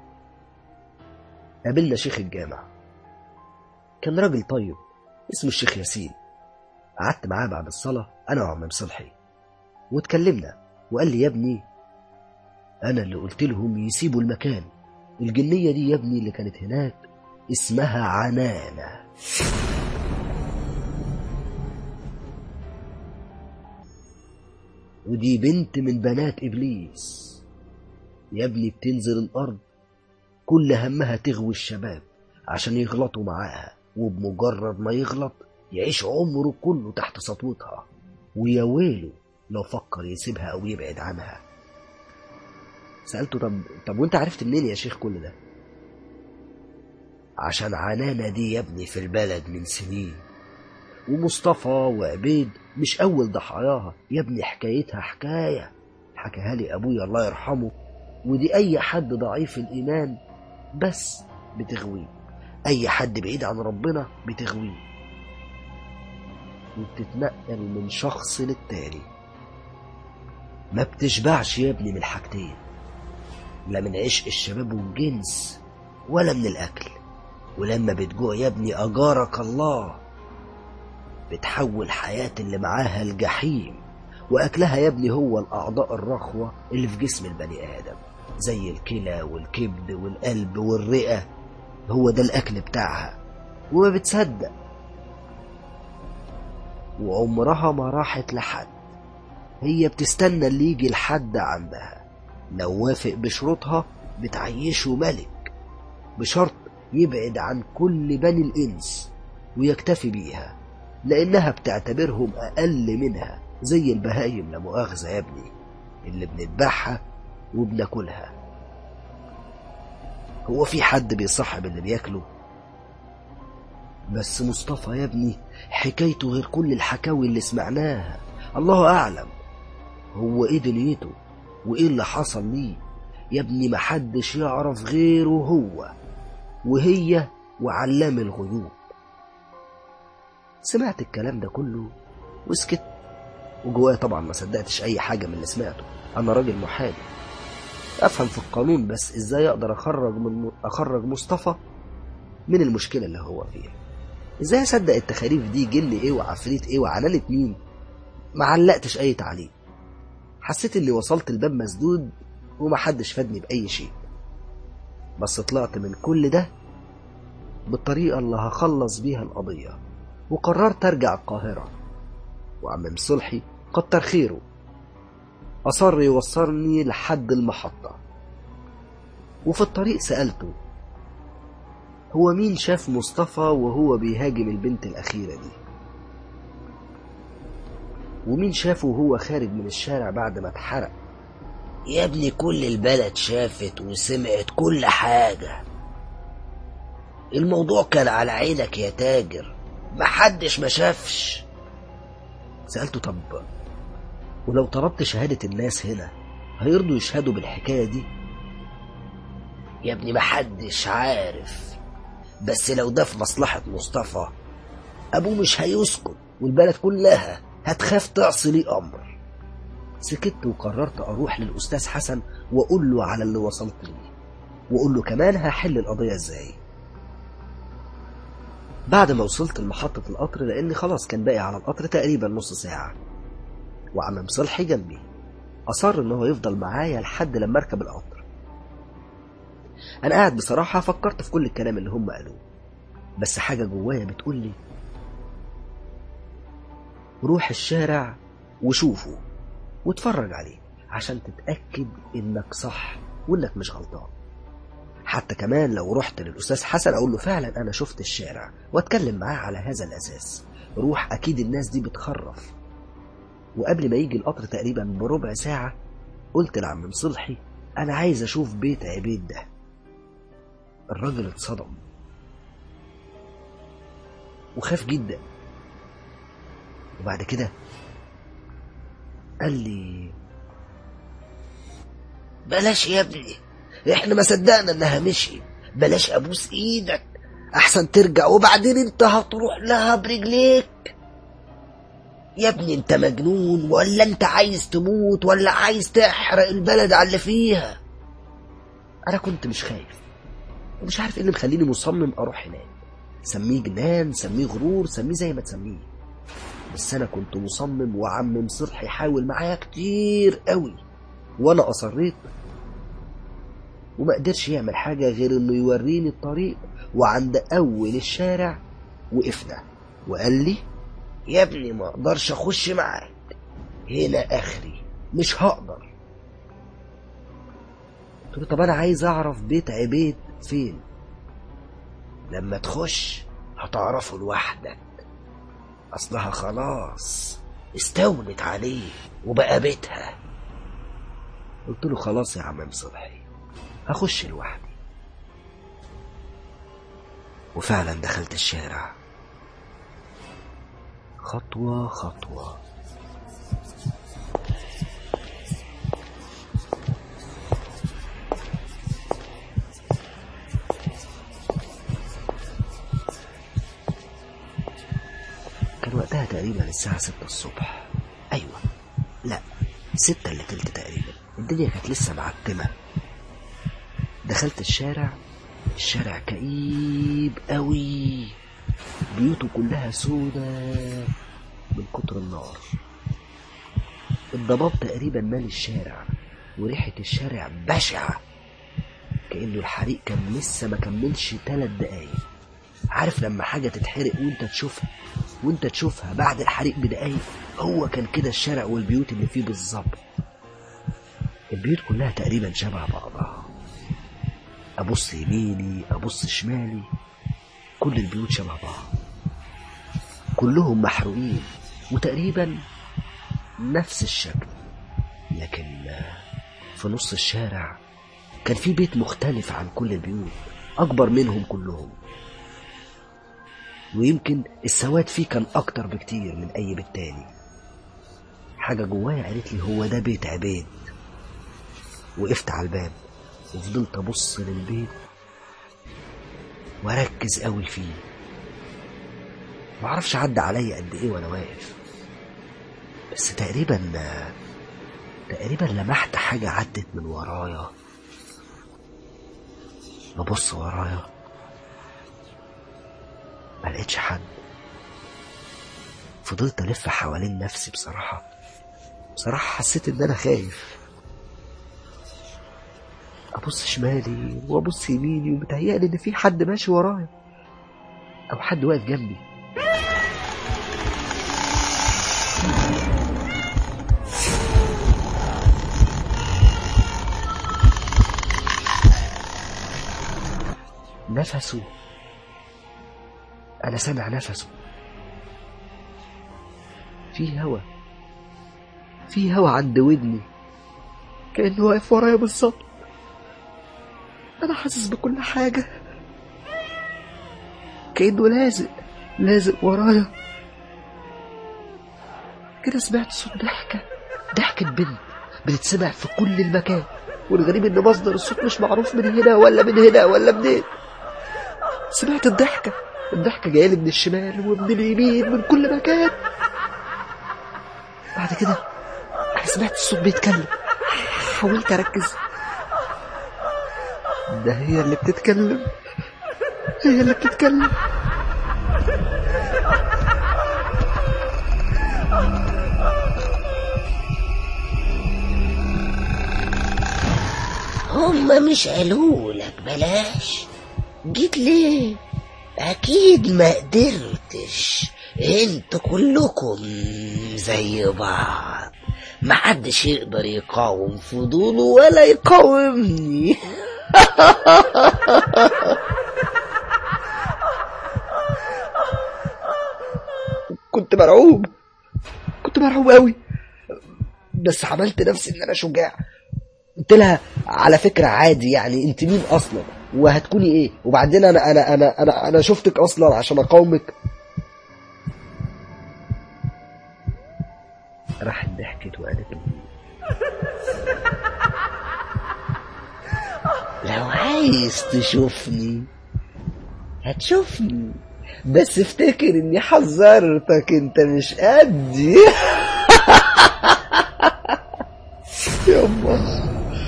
قابلنا شيخ الجامع كان راجل طيب اسمه الشيخ ياسين قعدت معاه بعد الصلاة أنا وعم صلحي واتكلمنا وقال لي يا ابني أنا اللي قلت لهم يسيبوا المكان الجنية دي يا ابني اللي كانت هناك اسمها عنانة ودي بنت من بنات إبليس يا ابني بتنزل الأرض كل همها تغوي الشباب عشان يغلطوا معاها وبمجرد ما يغلط يعيش عمره كله تحت سطوتها ويا ويله لو فكر يسيبها أو يبعد عنها سألته طب طب وانت عرفت منين يا شيخ كل ده عشان عنانة دي يا ابني في البلد من سنين ومصطفى وعبيد مش أول ضحاياها يا ابني حكايتها حكاية حكاها لي أبويا الله يرحمه ودي أي حد ضعيف الإيمان بس بتغويه أي حد بعيد عن ربنا بتغويه وبتتنقل من شخص للتاني ما بتشبعش يا ابني من الحاجتين لا من عشق الشباب والجنس ولا من الأكل ولما بتجوع يا ابني أجارك الله بتحول حياة اللي معاها الجحيم وأكلها يا ابني هو الأعضاء الرخوة اللي في جسم البني آدم زي الكلى والكبد والقلب والرئة هو ده الأكل بتاعها وما بتصدق وعمرها ما راحت لحد هي بتستنى اللي يجي لحد عندها لو وافق بشروطها بتعيشه ملك بشرط يبعد عن كل بني الإنس ويكتفي بيها لأنها بتعتبرهم أقل منها زي البهايم لا مؤاخذة يا ابني اللي بنذبحها وبناكلها هو في حد بيصاحب اللي بياكله بس مصطفى يا ابني حكايته غير كل الحكاوي اللي سمعناها الله أعلم هو ايه دنيته وايه اللي حصل ليه يا ابني محدش يعرف غيره هو وهي وعلام الغيوب سمعت الكلام ده كله وسكت وجوايا طبعا ما صدقتش اي حاجه من اللي سمعته انا راجل محامي افهم في القانون بس ازاي اقدر اخرج من اخرج مصطفى من المشكله اللي هو فيها ازاي اصدق التخاريف دي جن ايه وعفريت ايه وعنانة مين ما علقتش اي تعليق حسيت اني وصلت الباب مسدود ومحدش فادني باي شيء بس طلعت من كل ده بالطريقة اللي هخلص بيها القضية وقررت أرجع القاهرة وعم صلحي كتر خيره أصر يوصلني لحد المحطة وفي الطريق سألته هو مين شاف مصطفى وهو بيهاجم البنت الأخيرة دي ومين شافه وهو خارج من الشارع بعد ما اتحرق يا ابني كل البلد شافت وسمعت كل حاجة الموضوع كان على عينك يا تاجر محدش ما شافش سألته طب ولو طلبت شهادة الناس هنا هيرضوا يشهدوا بالحكاية دي يا ابني محدش عارف بس لو ده في مصلحة مصطفى أبوه مش هيسكت والبلد كلها هتخاف تعصي ليه أمر سكت وقررت أروح للأستاذ حسن وأقول له على اللي وصلت ليه وأقول له كمان هحل القضية إزاي بعد ما وصلت لمحطة القطر لأني خلاص كان باقي على القطر تقريبا نص ساعة وعم صلحي جنبي أصر إن هو يفضل معايا لحد لما أركب القطر أنا قاعد بصراحة فكرت في كل الكلام اللي هم قالوه بس حاجة جوايا بتقول لي روح الشارع وشوفه واتفرج عليه عشان تتأكد إنك صح وإنك مش غلطان حتى كمان لو رحت للأستاذ حسن أقول له فعلا أنا شفت الشارع وأتكلم معاه على هذا الأساس روح أكيد الناس دي بتخرف وقبل ما يجي القطر تقريبا بربع ساعة قلت لعم صلحي أنا عايز أشوف بيت عبيد ده الراجل اتصدم وخاف جدا وبعد كده قال لي بلاش يا ابني احنا ما صدقنا انها مشي بلاش ابوس ايدك احسن ترجع وبعدين انت هتروح لها برجليك يا ابني انت مجنون ولا انت عايز تموت ولا عايز تحرق البلد على اللي فيها انا كنت مش خايف ومش عارف ايه اللي مخليني مصمم اروح هناك سميه جنان سميه غرور سميه زي ما تسميه بس انا كنت مصمم وعم صرحي حاول معايا كتير قوي وانا اصريت وما قدرش يعمل حاجة غير انه يوريني الطريق وعند اول الشارع وقفنا وقال لي يا ابني ما اقدرش اخش معاك هنا اخري مش هقدر قلت له طب انا عايز اعرف بيت عبيد فين لما تخش هتعرفه لوحدك اصلها خلاص استولت عليه وبقى بيتها قلت له خلاص يا عم صبحي هخش لوحدي وفعلا دخلت الشارع خطوة خطوة كان وقتها تقريبا الساعة ستة الصبح أيوة لا ستة إلا تلت تقريبا الدنيا كانت لسه معتمة دخلت الشارع الشارع كئيب قوي بيوته كلها سودة من كتر النار الضباب تقريبا مال الشارع وريحة الشارع بشعة كأنه الحريق كان لسه ما كملش تلات دقايق عارف لما حاجة تتحرق وانت تشوفها وانت تشوفها بعد الحريق بدقايق هو كان كده الشارع والبيوت اللي فيه بالظبط البيوت كلها تقريبا شبه بعضها ابص يميني ابص شمالي كل البيوت شبه بعض كلهم محروقين وتقريبا نفس الشكل لكن في نص الشارع كان في بيت مختلف عن كل البيوت اكبر منهم كلهم ويمكن السواد فيه كان اكتر بكتير من اي بيت تاني حاجه جوايا قالت لي هو ده بيت عبيد وقفت على الباب وفضلت ابص للبيت واركز قوي فيه معرفش عدى عليا قد ايه وانا واقف بس تقريبا تقريبا لمحت حاجة عدت من ورايا ببص ورايا ما لقيتش حد فضلت الف حوالين نفسي بصراحة بصراحة حسيت ان انا خايف ابص شمالي وابص يميني ومتهيألي ان في حد ماشي ورايا او حد واقف جنبي نفسه انا سامع نفسه في هوا في هوا عند ودني كأنه واقف ورايا بالظبط أنا حاسس بكل حاجة كأنه لازق لازق ورايا كده سمعت صوت ضحكة ضحكة بنت بتتسمع في كل المكان والغريب إن مصدر الصوت مش معروف من هنا ولا من هنا ولا منين سمعت الضحكة الضحكة جاية لي من الشمال ومن اليمين من كل مكان بعد كده أنا سمعت الصوت بيتكلم حاولت أركز ده هي اللي بتتكلم هي اللي بتتكلم هما مش قالولك بلاش جيت ليه اكيد ما قدرتش انتوا كلكم زي بعض محدش يقدر يقاوم فضوله ولا يقاومني كنت مرعوب كنت مرعوب قوي بس عملت نفسي ان انا شجاع قلت لها على فكرة عادي يعني انت مين اصلا وهتكوني ايه وبعدين انا انا انا انا انا شفتك اصلا عشان اقاومك راحت ضحكت وقالت له لو عايز تشوفني هتشوفني بس افتكر اني حذرتك انت مش قدي يما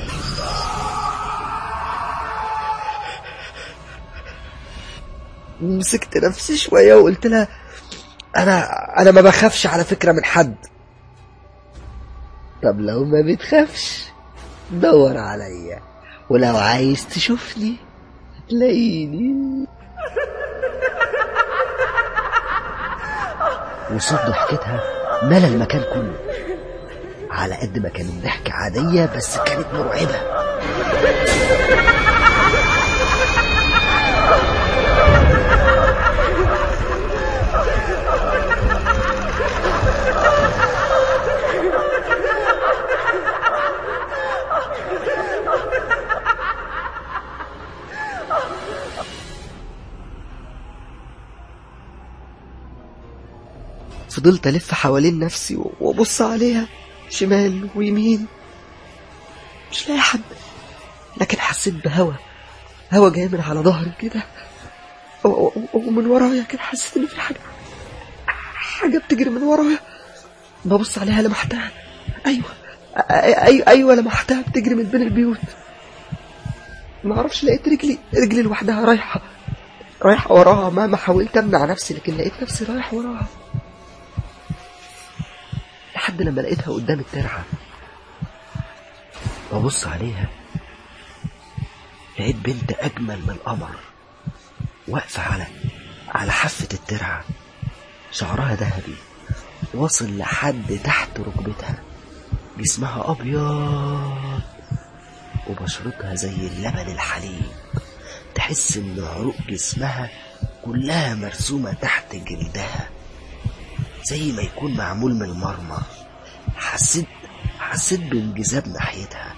مسكت نفسي شوية وقلت لها أنا أنا ما بخافش على فكرة من حد طب لو ما بتخافش دور عليا ولو عايز تشوفني هتلاقيني وصوت ضحكتها ملا المكان كله على قد ما كانت ضحكة عادية بس كانت مرعبة فضلت ألف حوالين نفسي وأبص عليها شمال ويمين مش لاقي حد لكن حسيت بهوا هوا جاي من على ظهري كده و- و- ومن ورايا كده حسيت ان في حاجه حاجه بتجري من ورايا ببص عليها لمحتها ايوه ايوه ايوه لمحتها بتجري من بين البيوت ما اعرفش لقيت رجلي رجلي لوحدها رايحه رايحه وراها مهما حاولت امنع نفسي لكن لقيت نفسي رايح وراها لحد لما لقيتها قدام الترعه ببص عليها لقيت بنت أجمل من القمر واقفة على على حافة الترعة شعرها ذهبي واصل لحد تحت ركبتها جسمها أبيض وبشرتها زي اللبن الحليب تحس إن عروق جسمها كلها مرسومة تحت جلدها زي ما يكون معمول من المرمر حسيت حسيت بانجذاب ناحيتها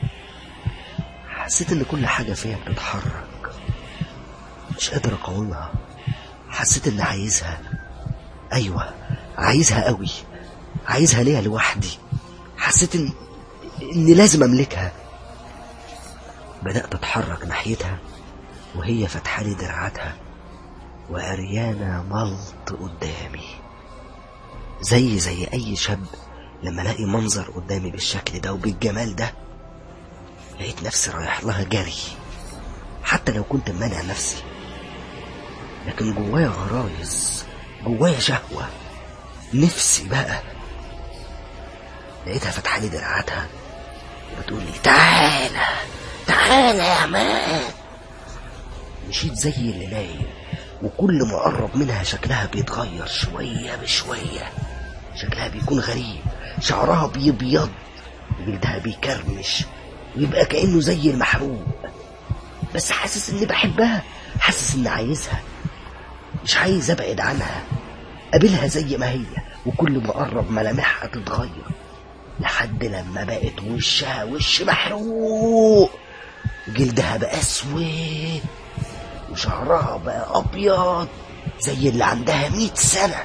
حسيت ان كل حاجة فيها بتتحرك مش قادر اقاومها حسيت ان عايزها ايوه عايزها قوي عايزها ليا لوحدي حسيت ان اني لازم املكها بدأت اتحرك ناحيتها وهي فاتحة دراعاتها وعريانة ملط قدامي زي زي اي شاب لما الاقي منظر قدامي بالشكل ده وبالجمال ده لقيت نفسي رايح لها جري حتى لو كنت مانع نفسي لكن جوايا غرايز جوايا شهوة نفسي بقى لقيتها فاتحة لي دراعاتها وبتقول لي تعالى تعالى يا عماد مشيت زي اللي نايم وكل ما اقرب منها شكلها بيتغير شوية بشوية شكلها بيكون غريب شعرها بيبيض وجلدها بيكرمش ويبقى كأنه زي المحروق بس حاسس اني بحبها حاسس اني عايزها مش عايز ابعد عنها قابلها زي ما هي وكل ما اقرب ملامحها تتغير لحد لما بقت وشها وش محروق جلدها بقى اسود وشعرها بقى ابيض زي اللي عندها مئة سنة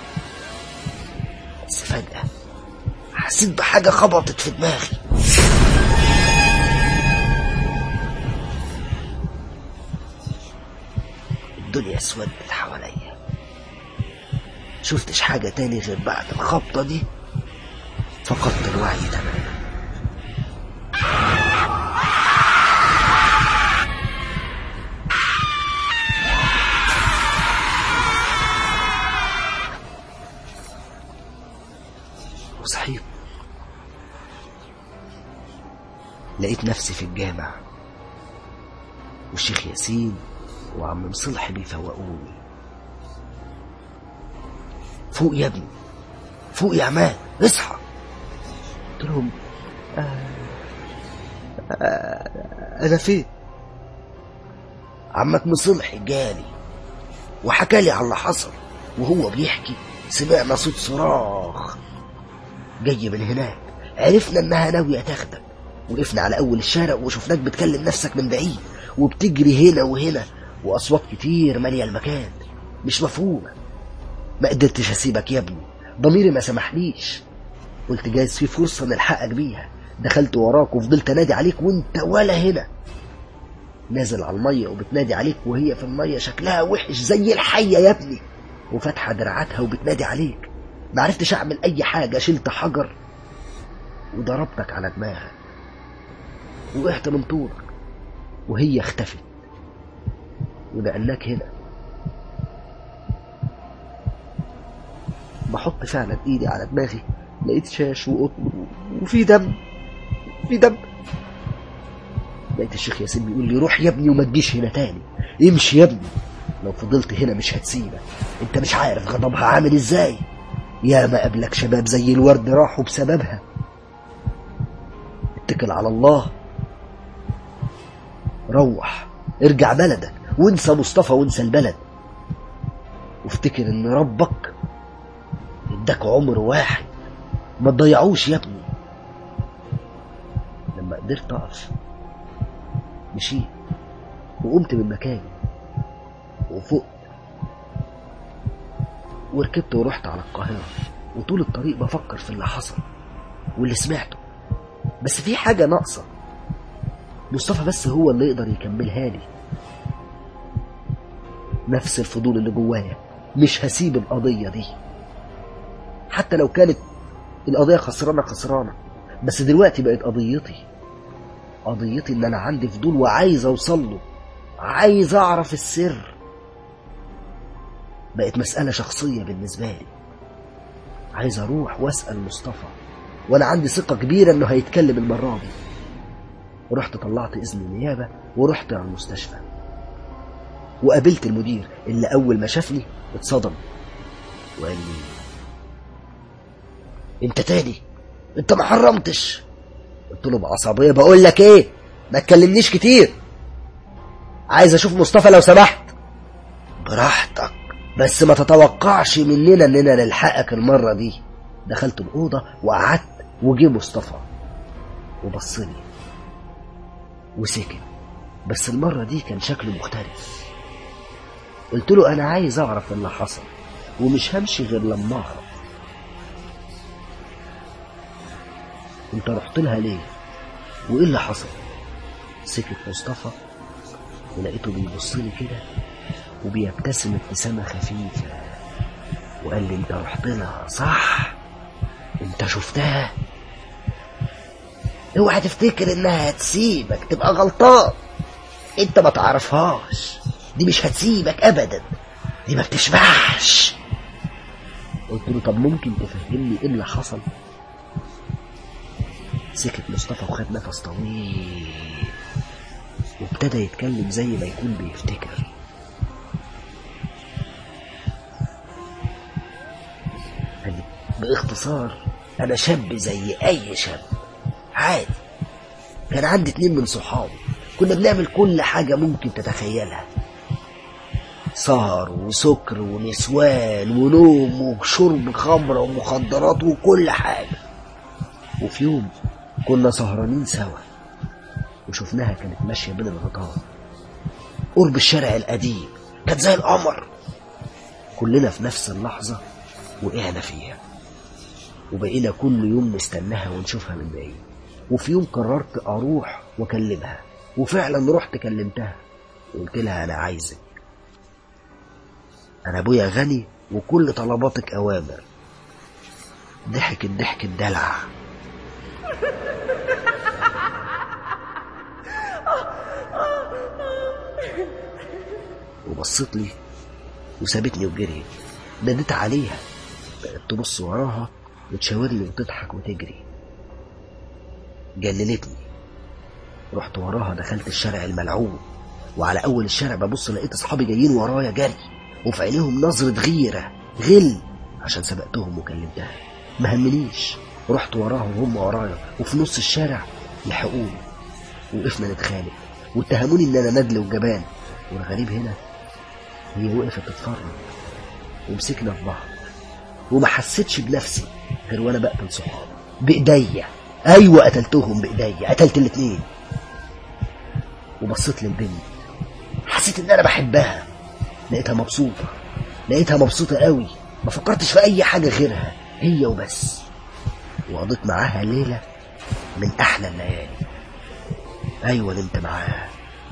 بس فجأة حسيت بحاجة خبطت في دماغي الدنيا اسودت حواليا شفتش حاجة تاني غير بعد الخبطة دي فقدت الوعي تماما وصحيت لقيت نفسي في الجامع والشيخ ياسين وعم مصلح بيفوقوني فوق يا ابني فوق يا عماد اصحى قلت لهم آه آه انا فين عمك مصلح جالي وحكى لي على اللي حصل وهو بيحكي سمعنا صوت صراخ جاي من هناك عرفنا انها ناوية تاخدك وقفنا على اول الشارع وشفناك بتكلم نفسك من بعيد وبتجري هنا وهنا واصوات كتير مالية المكان مش مفهومة ما قدرتش اسيبك يا ابني ضميري ما سمحليش قلت جايز في فرصة نلحقك بيها دخلت وراك وفضلت انادي عليك وانت ولا هنا نازل على المية وبتنادي عليك وهي في المية شكلها وحش زي الحية يا ابني وفاتحة دراعاتها وبتنادي عليك معرفتش اعمل اي حاجة شلت حجر وضربتك على دماغك وقعت من طولك وهي اختفت ونقلناك هنا بحط فعلا ايدي على دماغي لقيت شاش وقطن وفي دم في دم لقيت الشيخ ياسين بيقول لي روح يا ابني وما تجيش هنا تاني امشي يا ابني لو فضلت هنا مش هتسيبك انت مش عارف غضبها عامل ازاي يا ما قبلك شباب زي الورد راحوا بسببها اتكل على الله روح ارجع بلدك وانسى مصطفى وانسى البلد وافتكر ان ربك اداك عمر واحد ما تضيعوش يا ابني لما قدرت اقف مشيت وقمت من مكاني وفقت وركبت ورحت على القاهرة وطول الطريق بفكر في اللي حصل واللي سمعته بس في حاجة ناقصة مصطفى بس هو اللي يقدر يكملها لي نفس الفضول اللي جوايا مش هسيب القضية دي حتى لو كانت القضية خسرانة خسرانة بس دلوقتي بقت قضيتي قضيتي ان انا عندي فضول وعايز اوصل له عايز اعرف السر بقت مسألة شخصية بالنسبة لي عايز اروح واسأل مصطفى وانا عندي ثقة كبيرة انه هيتكلم المرة دي ورحت طلعت اذن النيابة ورحت على المستشفى وقابلت المدير اللي اول ما شافني اتصدم وقال لي انت تاني انت ما حرمتش قلت له بعصبيه بقول لك ايه ما تكلمنيش كتير عايز اشوف مصطفى لو سمحت براحتك بس ما تتوقعش مننا اننا نلحقك المره دي دخلت الاوضه وقعدت وجه مصطفى وبصلي وسكت بس المره دي كان شكله مختلف قلت له انا عايز اعرف اللي حصل ومش همشي غير لما اعرف انت رحت لها ليه وايه اللي حصل سكت مصطفى ولقيته بيبص لي كده وبيبتسم ابتسامه خفيفه وقال لي انت رحت لها صح انت شفتها اوعى تفتكر انها هتسيبك تبقى غلطان انت ما تعرفهاش دي مش هتسيبك ابدا دي ما بتشبعش قلت له طب ممكن تفهمني ايه اللي حصل سكت مصطفى وخد نفس طويل وابتدى يتكلم زي ما يكون بيفتكر قال لي باختصار انا شاب زي اي شاب عادي كان عندي اتنين من صحابي كنا بنعمل كل حاجة ممكن تتخيلها سهر وسكر ونسوان ونوم وشرب خمرة ومخدرات وكل حاجة وفي يوم كنا سهرانين سوا وشفناها كانت ماشية بين الغطاء قرب الشارع القديم كانت زي القمر كلنا في نفس اللحظة وقعنا فيها وبقينا كل يوم نستناها ونشوفها من بعيد وفي يوم قررت أروح وأكلمها وفعلا رحت كلمتها وقلت لها أنا عايزك أنا أبويا غني وكل طلباتك أوامر ضحكت ضحكة دلع وبصت لي وسابتني وجريت ناديت عليها بقت تبص وراها وتشاور لي وتضحك وتجري جللتني رحت وراها دخلت الشارع الملعون وعلى اول الشارع ببص لقيت اصحابي جايين ورايا جري وفي عينيهم نظرة غيرة غل عشان سبقتهم وكلمتها ما همنيش رحت وراهم وهم ورايا وفي نص الشارع لحقوني وقفنا نتخانق واتهموني ان انا ندل وجبان والغريب هنا هي وقفت تتفرج ومسكنا في بعض وما حسيتش بنفسي غير وانا بقتل صحابي بايديا ايوه قتلتهم بايديا قتلت الاتنين وبصيت للبنت حسيت ان انا بحبها لقيتها وقضيت معاها ليلة من أحلى الليالي أيوة نمت معاها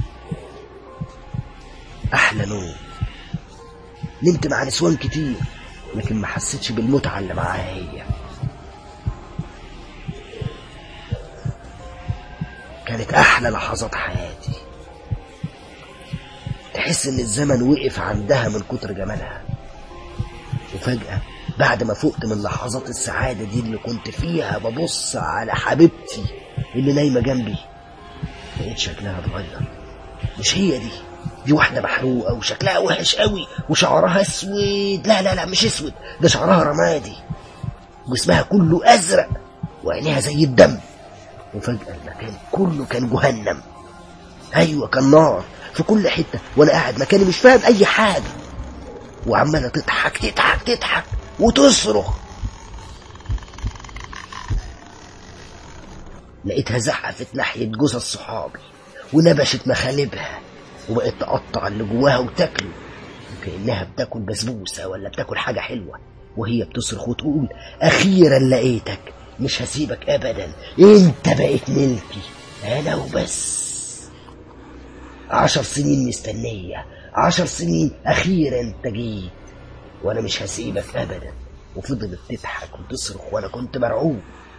أحلى نوم نمت مع نسوان كتير لكن ما حسيتش بالمتعة اللي معاها هي كانت أحلى لحظات حياتي تحس إن الزمن وقف عندها من كتر جمالها وفجأة بعد ما فقت من لحظات السعادة دي اللي كنت فيها ببص على حبيبتي اللي نايمة جنبي لقيت شكلها اتغير مش هي دي دي واحدة محروقة وشكلها وحش قوي وشعرها اسود لا لا لا مش اسود ده شعرها رمادي جسمها كله ازرق وعينيها زي الدم وفجأة المكان كله كان جهنم ايوه كان نار في كل حتة وانا قاعد مكاني مش فاهم اي حاجة وعمالة تضحك تضحك تضحك وتصرخ لقيتها زحفت ناحية جثث صحابي ونبشت مخالبها وبقت تقطع اللي جواها وتاكله وكأنها بتاكل بسبوسة ولا بتاكل حاجة حلوة وهي بتصرخ وتقول أخيرا لقيتك مش هسيبك أبدا أنت بقيت ملكي أنا وبس عشر سنين مستنية عشر سنين أخيرا أنت جيت وأنا مش هسيبك أبدا وفضلت تضحك وتصرخ وأنا كنت مرعوب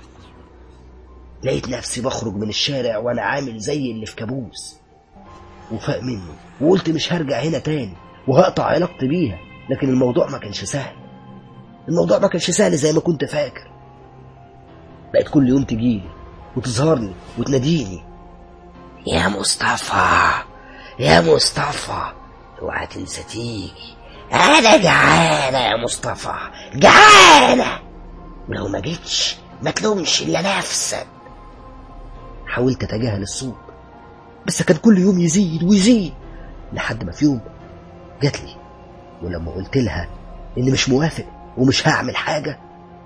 لقيت نفسي بخرج من الشارع وأنا عامل زي اللي في كابوس وفاق مني وقلت مش هرجع هنا تاني وهقطع علاقتي بيها لكن الموضوع ما كانش سهل الموضوع ما كانش سهل زي ما كنت فاكر بقت كل يوم تجيلي وتظهر لي وتناديني يا مصطفى يا مصطفى اوعى تنسى تيجي انا جعانه يا مصطفى جعانه ولو ما جيتش ما تلومش الا نفسك حاولت اتجاهل الصوت بس كان كل يوم يزيد ويزيد لحد ما في يوم جات لي ولما قلت لها اني مش موافق ومش هعمل حاجه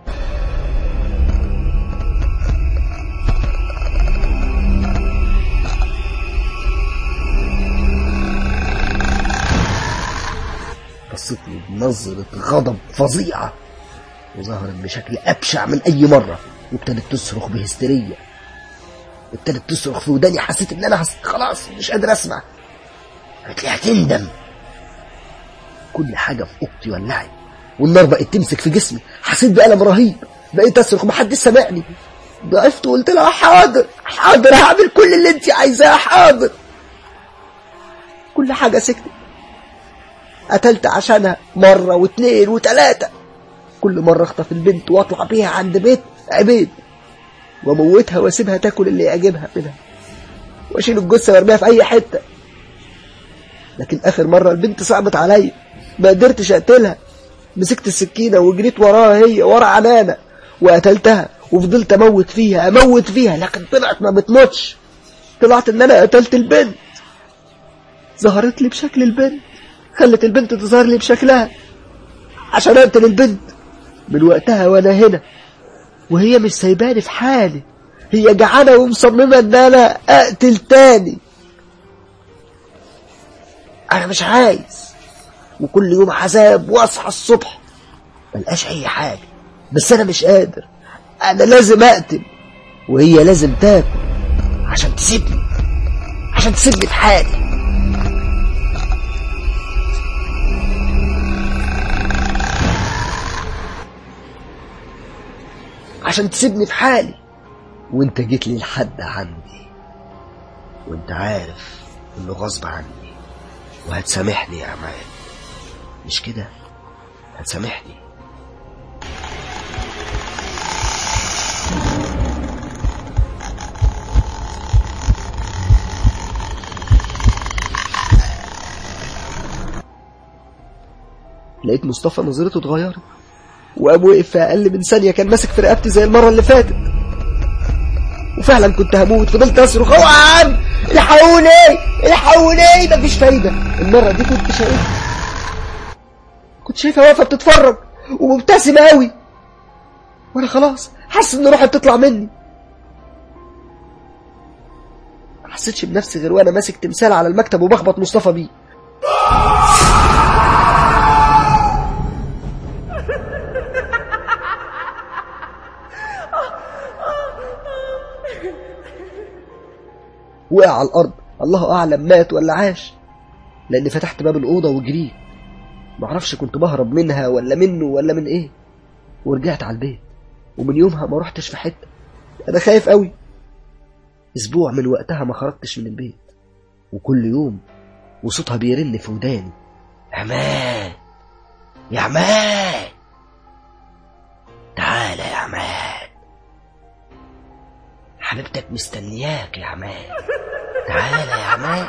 بصت لي بنظرة غضب فظيعة وظهرت بشكل أبشع من أي مرة وابتدت تصرخ بهستيرية ابتدت تصرخ في وداني حسيت ان انا هس... خلاص مش قادر اسمع قالت لي هتندم كل حاجه في اوضتي ولعت والنار بقت تمسك في جسمي حسيت بألم رهيب بقيت اصرخ محدش سمعني ضعفت وقلت لها حاضر حاضر هعمل كل اللي انت عايزاه حاضر كل حاجه سكتت قتلت عشانها مره واتنين وتلاته كل مره اخطف البنت واطلع بيها عند بيت عبيد واموتها واسيبها تاكل اللي يعجبها منها واشيل الجثه وارميها في اي حته لكن اخر مره البنت صعبت عليا ما قدرتش اقتلها مسكت السكينه وجريت وراها هي ورا عنانه وقتلتها وفضلت اموت فيها اموت فيها لكن طلعت ما بتموتش طلعت ان انا قتلت البنت ظهرت لي بشكل البنت خلت البنت تظهر لي بشكلها عشان اقتل البنت من وقتها وانا هنا وهي مش سايباني في حالي هي جعانة ومصممة ان انا اقتل تاني انا مش عايز وكل يوم عذاب واصحى الصبح ملقاش اي حاجة بس انا مش قادر انا لازم اقتل وهي لازم تاكل عشان تسيبني عشان تسيبني في حالي عشان تسيبني في حالي وانت جيت لي لحد عندي وانت عارف انه غصب عني وهتسامحني يا عماد مش كده هتسامحني لقيت مصطفى نظرته اتغيرت وقام وقف في اقل من ثانيه كان ماسك في رقبتي زي المره اللي فاتت وفعلا كنت هموت فضلت اصرخ اوعى الحقوني الحقوني مفيش فايده المره دي كنت شايفها كنت شايفها واقفه بتتفرج ومبتسمه قوي وانا خلاص حاسس ان روحي بتطلع مني ما حسيتش بنفسي غير وانا ماسك تمثال على المكتب وبخبط مصطفى بيه وقع على الارض الله اعلم مات ولا عاش لاني فتحت باب الاوضه وجريت معرفش كنت بهرب منها ولا منه ولا من ايه ورجعت على البيت ومن يومها ما رحتش في حته انا خايف قوي اسبوع من وقتها ما خرجتش من البيت وكل يوم وصوتها بيرن في وداني عماد يا عماد تعالى يا عماد حبيبتك مستنياك يا عماد تعالى يا عماد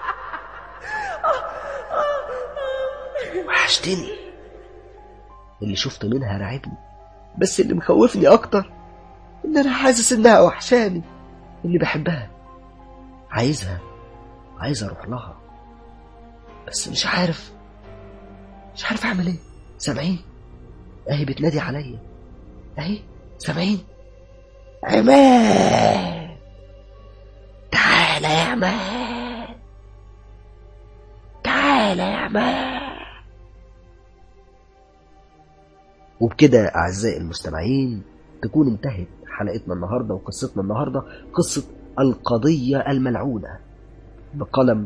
وحشتني اللي شفت منها رعبني بس اللي مخوفني اكتر ان انا حاسس انها وحشاني اللي بحبها عايزها عايز اروح لها بس مش عارف مش عارف اعمل ايه سامعين اهي بتنادي عليا اهي سامعين عماد تعالى يا عماد تعالى يا عماد وبكده أعزائي المستمعين تكون انتهت حلقتنا النهاردة وقصتنا النهاردة قصة القضية الملعونة بقلم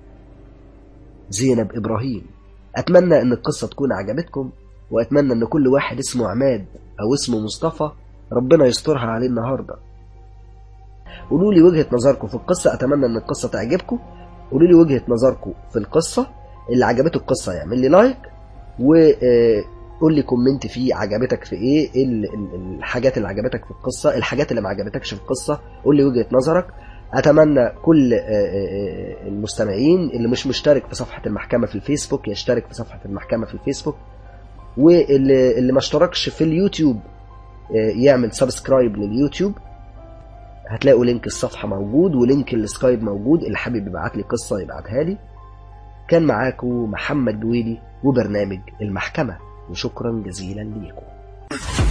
زينب إبراهيم أتمنى أن القصة تكون عجبتكم وأتمنى أن كل واحد اسمه عماد أو اسمه مصطفى ربنا يسترها عليه النهاردة قولوا لي وجهة نظركم في القصة أتمنى أن القصة تعجبكم قولوا لي وجهة نظركم في القصة اللي عجبته القصة يعمل لي لايك و آه، قول لي كومنت فيه عجبتك في ايه إيه ال- ال- الحاجات اللي عجبتك في القصه الحاجات اللي ما عجبتكش في القصه قول لي وجهه نظرك اتمنى كل آه، آه، آه، المستمعين اللي مش مشترك في صفحه المحكمه في الفيسبوك يشترك في صفحه المحكمه في الفيسبوك واللي اللي ما اشتركش في اليوتيوب آه، يعمل سبسكرايب لليوتيوب هتلاقوا لينك الصفحه موجود ولينك السكايب موجود اللي حابب يبعت لي قصه يبعتها لي كان معاكم محمد جويلي وبرنامج المحكمه وشكرا جزيلا ليكم